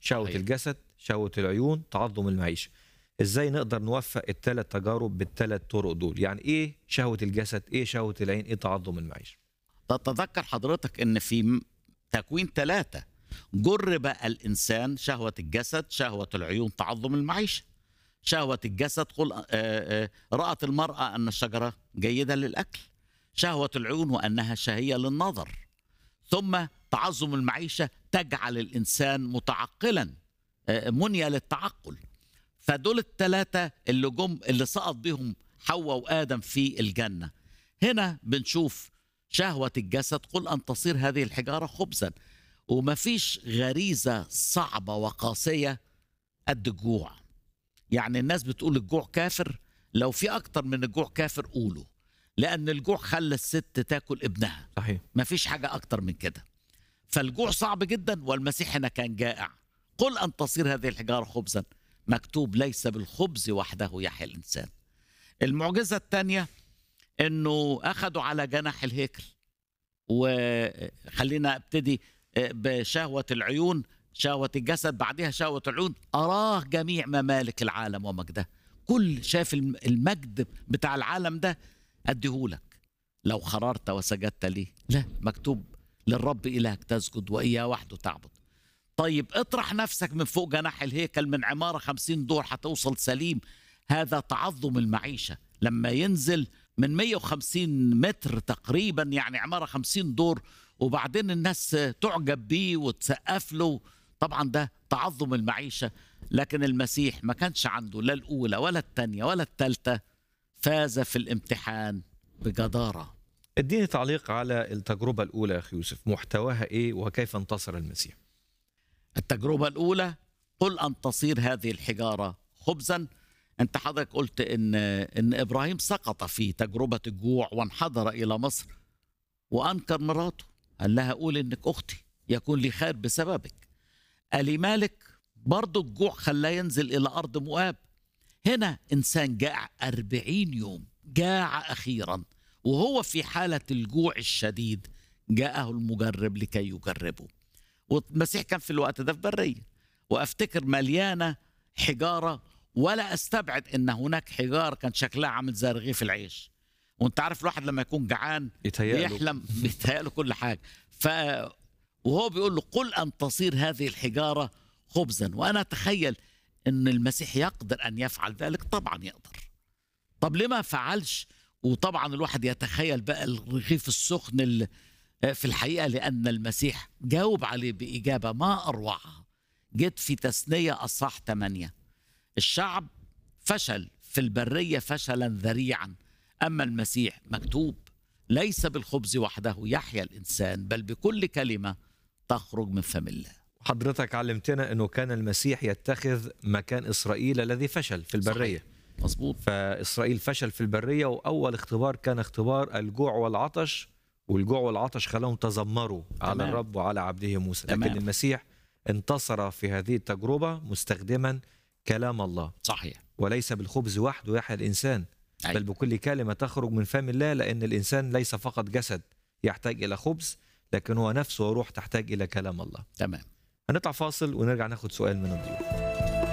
شهوة صحيح. الجسد شهوة العيون تعظم المعيشة ازاي نقدر نوفق الثلاث تجارب بالثلاث طرق دول يعني ايه شهوة الجسد ايه شهوة العين ايه تعظم المعيشة تتذكر حضرتك ان في م- تكوين ثلاثة جرب الانسان شهوة الجسد شهوة العيون تعظم المعيشة شهوة الجسد قل آه، آه، رأت المرأة أن الشجرة جيدة للأكل شهوة العيون وأنها شهية للنظر ثم تعظم المعيشة تجعل الإنسان متعقلا آه، منية للتعقل فدول الثلاثة اللي جم اللي سقط بهم حواء وآدم في الجنة هنا بنشوف شهوة الجسد قل أن تصير هذه الحجارة خبزا ومفيش غريزة صعبة وقاسية قد الجوع يعني الناس بتقول الجوع كافر لو في أكتر من الجوع كافر قولوا لأن الجوع خلى الست تاكل ابنها صحيح مفيش حاجة أكتر من كده فالجوع صعب جدا والمسيح هنا كان جائع قل أن تصير هذه الحجارة خبزا مكتوب ليس بالخبز وحده يحيى الإنسان المعجزة الثانية أنه أخذوا على جناح الهيكل وخلينا ابتدي بشهوة العيون شهوة الجسد بعدها شهوة العيون أراه جميع ممالك العالم ومجده كل شاف الم- المجد بتاع العالم ده أديهولك لو خررت وسجدت لي لا مكتوب للرب إلهك تسجد وإياه وحده تعبد طيب اطرح نفسك من فوق جناح الهيكل من عمارة خمسين دور هتوصل سليم هذا تعظم المعيشة لما ينزل من 150 متر تقريبا يعني عمارة 50 دور وبعدين الناس تعجب بيه وتسقف له طبعا ده تعظم المعيشة لكن المسيح ما كانش عنده لا الأولى ولا الثانية ولا الثالثة فاز في الامتحان بجدارة اديني تعليق على التجربة الأولى يا أخي يوسف محتواها ايه وكيف انتصر المسيح التجربة الأولى قل أن تصير هذه الحجارة خبزا أنت حضرتك قلت إن إن إبراهيم سقط في تجربة الجوع وانحدر إلى مصر وأنكر مراته قال لها قول إنك أختي يكون لي خير بسببك ألي مالك برضه الجوع خلاه ينزل إلى أرض مؤاب هنا إنسان جاع أربعين يوم جاع أخيرا وهو في حالة الجوع الشديد جاءه المجرب لكي يجربه والمسيح كان في الوقت ده في برية وأفتكر مليانة حجارة ولا أستبعد أن هناك حجارة كان شكلها عامل زي رغيف العيش وانت عارف الواحد لما يكون جعان يتهيأ له بيحلم بيتهيأ كل حاجة ف وهو بيقول له قل أن تصير هذه الحجارة خبزا وأنا أتخيل أن المسيح يقدر أن يفعل ذلك طبعا يقدر طب ليه ما فعلش وطبعا الواحد يتخيل بقى الرغيف السخن اللي في الحقيقة لأن المسيح جاوب عليه بإجابة ما أروعها جيت في تثنية أصح 8 الشعب فشل في البرية فشلا ذريعا أما المسيح مكتوب ليس بالخبز وحده يحيا الإنسان بل بكل كلمة تخرج من فم الله حضرتك علمتنا أنه كان المسيح يتخذ مكان إسرائيل الذي فشل في البرية مظبوط فإسرائيل فشل في البرية وأول اختبار كان اختبار الجوع والعطش والجوع والعطش خلاهم تذمروا على تمام. الرب وعلى عبده موسى لكن تمام. المسيح انتصر في هذه التجربة مستخدما كلام الله صحيح وليس بالخبز وحده يحيا الإنسان أيوة. بل بكل كلمة تخرج من فم الله لأن الإنسان ليس فقط جسد يحتاج إلى خبز لكن هو نفسه وروح تحتاج إلى كلام الله تمام هنطلع فاصل ونرجع ناخد سؤال من الضيوف